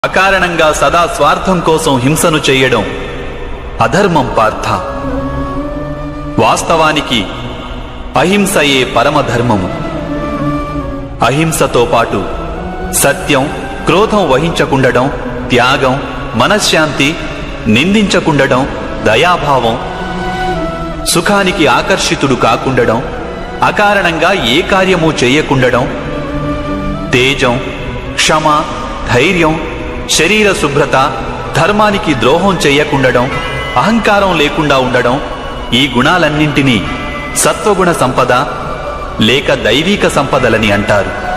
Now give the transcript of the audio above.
అకారణంగా సదా స్వార్థం కోసం హింసను చేయడం అధర్మం పార్థ వాస్తవానికి అహింసయే పరమధర్మము అహింసతో పాటు సత్యం క్రోధం వహించకుండడం త్యాగం మనశ్శాంతి నిందించకుండడం దయాభావం సుఖానికి ఆకర్షితుడు కాకుండడం అకారణంగా ఏ కార్యము చేయకుండడం తేజం క్షమ ధైర్యం శరీర శుభ్రత ధర్మానికి ద్రోహం చేయకుండడం అహంకారం లేకుండా ఉండడం ఈ గుణాలన్నింటినీ సత్వగుణ సంపద లేక దైవీక సంపదలని అంటారు